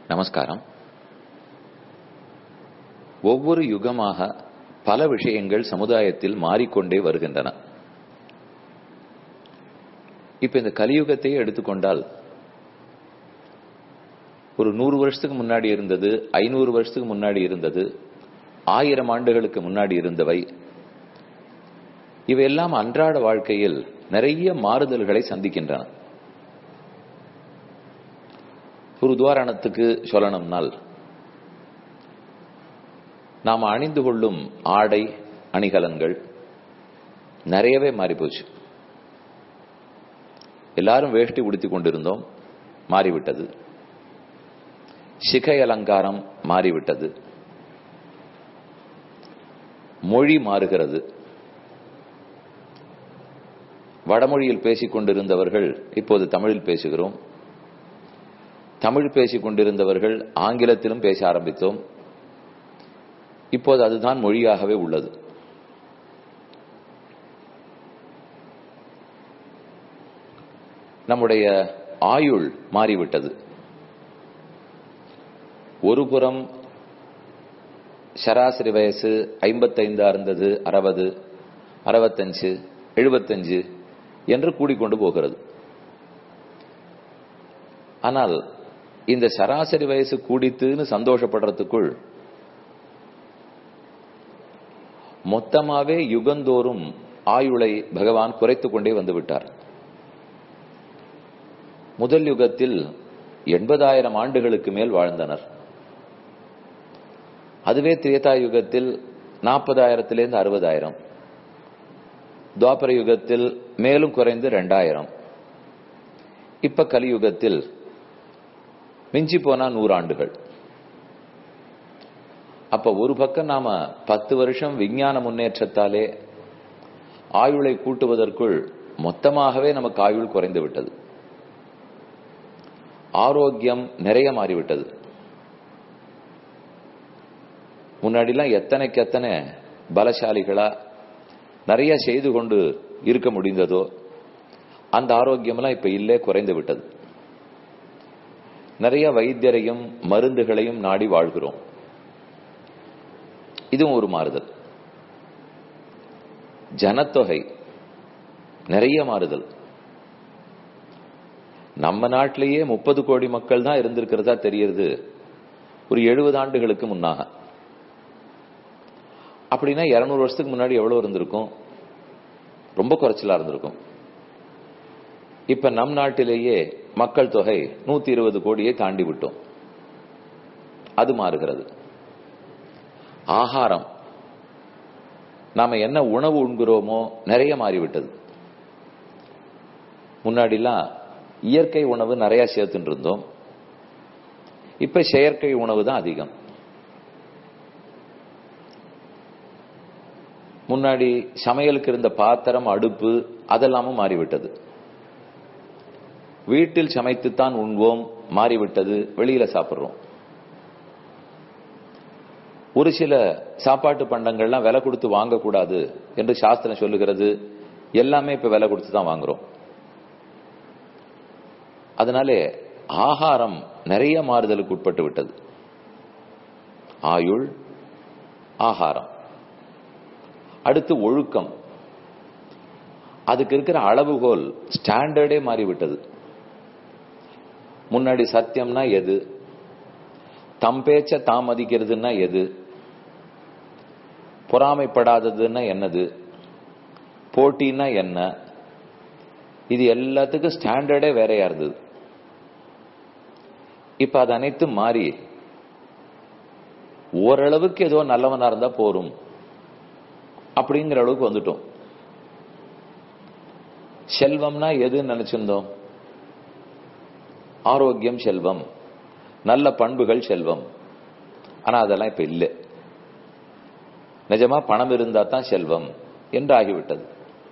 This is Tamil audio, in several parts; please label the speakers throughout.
Speaker 1: நமஸ்காரம் ஒவ்வொரு யுகமாக பல விஷயங்கள் சமுதாயத்தில் மாறிக்கொண்டே வருகின்றன இப்ப இந்த கலியுகத்தையே எடுத்துக்கொண்டால் ஒரு நூறு வருஷத்துக்கு முன்னாடி இருந்தது ஐநூறு வருஷத்துக்கு முன்னாடி இருந்தது ஆயிரம் ஆண்டுகளுக்கு முன்னாடி இருந்தவை இவையெல்லாம் அன்றாட வாழ்க்கையில் நிறைய மாறுதல்களை சந்திக்கின்றன ஒரு உதாரணத்துக்கு சொல்லணும்னால் நாம் அணிந்து கொள்ளும் ஆடை அணிகலன்கள் நிறையவே மாறி போச்சு எல்லாரும் வேஷ்டி உடுத்தி கொண்டிருந்தோம் மாறிவிட்டது சிகை அலங்காரம் மாறிவிட்டது மொழி மாறுகிறது வடமொழியில் பேசிக் கொண்டிருந்தவர்கள் இப்போது தமிழில் பேசுகிறோம் தமிழ் பேசிக் கொண்டிருந்தவர்கள் ஆங்கிலத்திலும் பேச ஆரம்பித்தோம் இப்போது அதுதான் மொழியாகவே உள்ளது நம்முடைய ஆயுள் மாறிவிட்டது ஒரு புறம் சராசரி வயசு ஐம்பத்தைந்தா இருந்தது அறுபது அறுபத்தஞ்சு எழுபத்தஞ்சு என்று கூடிக்கொண்டு போகிறது ஆனால் இந்த சராசரி வயசு கூடித்துன்னு சந்தோஷப்படுறதுக்குள் மொத்தமாவே யுகந்தோறும் ஆயுளை பகவான் குறைத்து கொண்டே வந்து விட்டார் முதல் யுகத்தில் எண்பதாயிரம் ஆண்டுகளுக்கு மேல் வாழ்ந்தனர் அதுவே திரேதா யுகத்தில் நாற்பதாயிரத்திலிருந்து அறுபதாயிரம் துவாபர யுகத்தில் மேலும் குறைந்து ரெண்டாயிரம் இப்ப கலியுகத்தில் மிஞ்சி போனா நூறாண்டுகள் அப்ப ஒரு பக்கம் நாம பத்து வருஷம் விஞ்ஞான முன்னேற்றத்தாலே ஆயுளை கூட்டுவதற்குள் மொத்தமாகவே நமக்கு ஆயுள் குறைந்து விட்டது ஆரோக்கியம் நிறைய மாறிவிட்டது முன்னாடிலாம் எத்தனைக்கு எத்தனை பலசாலிகளா நிறைய செய்து கொண்டு இருக்க முடிந்ததோ அந்த ஆரோக்கியம்லாம் இப்ப இல்லே குறைந்து விட்டது நிறைய வைத்தியரையும் மருந்துகளையும் நாடி வாழ்கிறோம் இதுவும் ஒரு மாறுதல் ஜனத்தொகை நிறைய மாறுதல் நம்ம நாட்டிலேயே முப்பது கோடி மக்கள் தான் இருந்திருக்கிறதா தெரியுது ஒரு எழுபது ஆண்டுகளுக்கு முன்னாக அப்படின்னா இருநூறு வருஷத்துக்கு முன்னாடி எவ்வளவு இருந்திருக்கும் ரொம்ப குறைச்சலா இருந்திருக்கும் இப்ப நம் நாட்டிலேயே மக்கள் தொகை நூத்தி இருபது கோடியை தாண்டி விட்டோம் அது மாறுகிறது ஆகாரம் நாம என்ன உணவு உண்கிறோமோ நிறைய மாறிவிட்டது முன்னாடிலாம் இயற்கை உணவு நிறைய சேர்த்துட்டு இருந்தோம் இப்ப செயற்கை உணவு தான் அதிகம் முன்னாடி சமையலுக்கு இருந்த பாத்திரம் அடுப்பு அதெல்லாமும் மாறிவிட்டது வீட்டில் சமைத்துத்தான் உண்வோம் மாறிவிட்டது வெளியில சாப்பிடுறோம் ஒரு சில சாப்பாட்டு பண்டங்கள்லாம் விலை கொடுத்து வாங்கக்கூடாது என்று சாஸ்திரம் சொல்லுகிறது எல்லாமே இப்ப விலை கொடுத்து தான் வாங்குறோம் அதனாலே ஆகாரம் நிறைய மாறுதலுக்கு உட்பட்டு விட்டது ஆயுள் ஆகாரம் அடுத்து ஒழுக்கம் அதுக்கு இருக்கிற அளவுகோல் ஸ்டாண்டர்டே மாறிவிட்டது முன்னாடி சத்தியம்னா எது தம் பேச்ச தாம் மதிக்கிறதுன்னா எது பொறாமைப்படாததுன்னா என்னது போட்டின்னா என்ன இது எல்லாத்துக்கும் ஸ்டாண்டர்டே வேறையா இருந்தது இப்ப அது அனைத்தும் மாறி ஓரளவுக்கு ஏதோ நல்லவனா இருந்தா போரும் அப்படிங்கிற அளவுக்கு வந்துட்டோம் செல்வம்னா எதுன்னு நினைச்சிருந்தோம் ஆரோக்கியம் செல்வம் நல்ல பண்புகள் செல்வம் ஆனா அதெல்லாம் இப்ப இல்லை நிஜமா பணம் இருந்தா தான் செல்வம் என்று ஆகிவிட்டது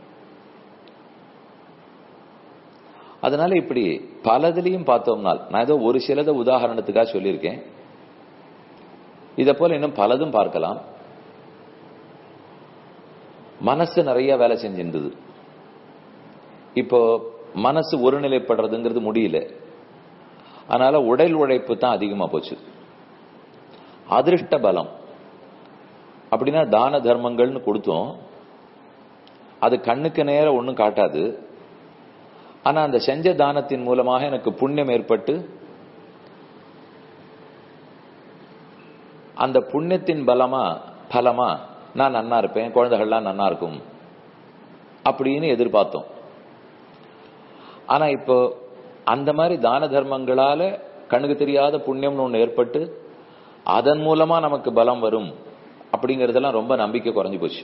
Speaker 1: அதனால இப்படி பலதிலையும் பார்த்தோம்னால் நான் ஏதோ ஒரு சிலத உதாரணத்துக்காக சொல்லியிருக்கேன் இதை போல இன்னும் பலதும் பார்க்கலாம் மனசு நிறைய வேலை செஞ்சிருந்தது இப்போ மனசு ஒருநிலைப்படுறதுங்கிறது முடியல அதனால உடல் உழைப்பு தான் அதிகமா போச்சு அதிருஷ்ட பலம் அப்படின்னா தான தர்மங்கள்னு கொடுத்தோம் அது கண்ணுக்கு நேர ஒன்றும் காட்டாது ஆனா அந்த செஞ்ச தானத்தின் மூலமாக எனக்கு புண்ணியம் ஏற்பட்டு அந்த புண்ணியத்தின் பலமா பலமா நான் நன்னா இருப்பேன் குழந்தைகள்லாம் நன்னா இருக்கும் அப்படின்னு எதிர்பார்த்தோம் ஆனா இப்போ அந்த மாதிரி தான தர்மங்களால கண்ணுக்கு தெரியாத புண்ணியம்னு ஒண்ணு ஏற்பட்டு அதன் மூலமா நமக்கு பலம் வரும் அப்படிங்கறதெல்லாம் ரொம்ப நம்பிக்கை குறைஞ்சு போச்சு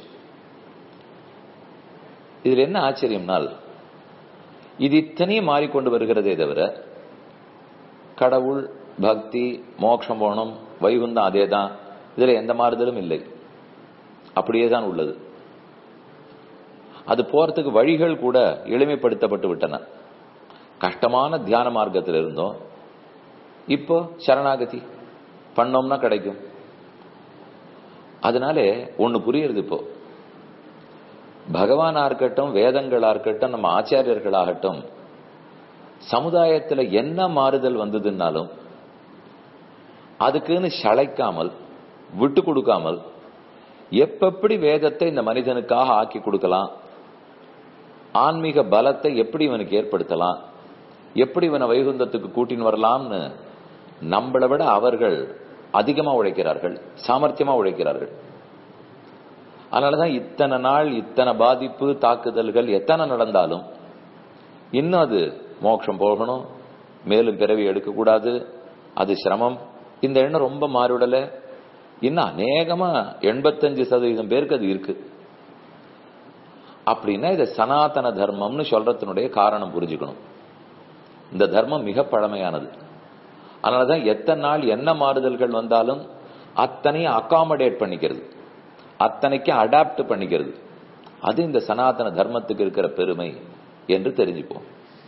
Speaker 1: இதுல என்ன ஆச்சரியம்னால் இது இத்தனையும் மாறிக்கொண்டு வருகிறதே தவிர கடவுள் பக்தி மோட்சம் போனம் வைகுந்தம் அதே தான் இதுல எந்த மாறுதலும் இல்லை அப்படியே தான் உள்ளது அது போறதுக்கு வழிகள் கூட எளிமைப்படுத்தப்பட்டு விட்டன கஷ்டமான தியான மார்க்கத்தில் இருந்தோம் இப்போ சரணாகதி பண்ணோம்னா கிடைக்கும் அதனால ஒண்ணு புரியுறது இப்போ பகவானா இருக்கட்டும் வேதங்களா இருக்கட்டும் நம்ம ஆச்சாரியர்களாகட்டும் சமுதாயத்துல என்ன மாறுதல் வந்ததுன்னாலும் அதுக்குன்னு சளைக்காமல் விட்டு கொடுக்காமல் எப்பப்படி வேதத்தை இந்த மனிதனுக்காக ஆக்கி கொடுக்கலாம் ஆன்மீக பலத்தை எப்படி இவனுக்கு ஏற்படுத்தலாம் எப்படி இவனை வைகுந்தத்துக்கு கூட்டின்னு வரலாம்னு நம்மளை விட அவர்கள் அதிகமா உழைக்கிறார்கள் சாமர்த்தியமா உழைக்கிறார்கள் அதனாலதான் இத்தனை நாள் இத்தனை பாதிப்பு தாக்குதல்கள் எத்தனை நடந்தாலும் இன்னும் அது மோட்சம் போகணும் மேலும் பிறவி எடுக்கக்கூடாது அது சிரமம் இந்த எண்ணம் ரொம்ப மாறிவிடல இன்னும் அநேகமா எண்பத்தஞ்சு சதவீதம் பேருக்கு அது இருக்கு அப்படின்னா இதை சனாதன தர்மம்னு சொல்றதுனுடைய காரணம் புரிஞ்சுக்கணும் இந்த தர்மம் மிக பழமையானது அதனாலதான் எத்தனை நாள் என்ன மாறுதல்கள் வந்தாலும் அத்தனையும் அகாமடேட் பண்ணிக்கிறது அத்தனைக்கு அடாப்ட் பண்ணிக்கிறது அது இந்த சனாதன தர்மத்துக்கு இருக்கிற பெருமை என்று தெரிஞ்சுப்போம்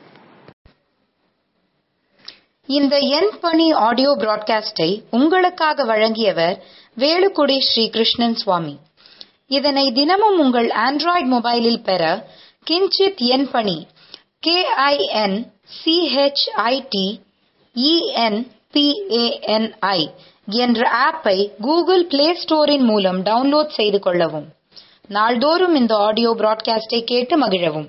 Speaker 2: இந்த என் பணி ஆடியோ பிராட்காஸ்டை உங்களுக்காக வழங்கியவர் வேலுக்குடி ஸ்ரீ கிருஷ்ணன் சுவாமி இதனை தினமும் உங்கள் ஆண்ட்ராய்டு மொபைலில் பெற கிஞ்சித் என் பணி கே ஐ என் சிஹெச்ஐடி இஎன்பிஏஎன்ஐ என்ற ஆப்பை கூகுள் பிளே ஸ்டோரின் மூலம் டவுன்லோட் செய்து கொள்ளவும் நாள்தோறும் இந்த ஆடியோ பிராட்காஸ்டை கேட்டு மகிழவும்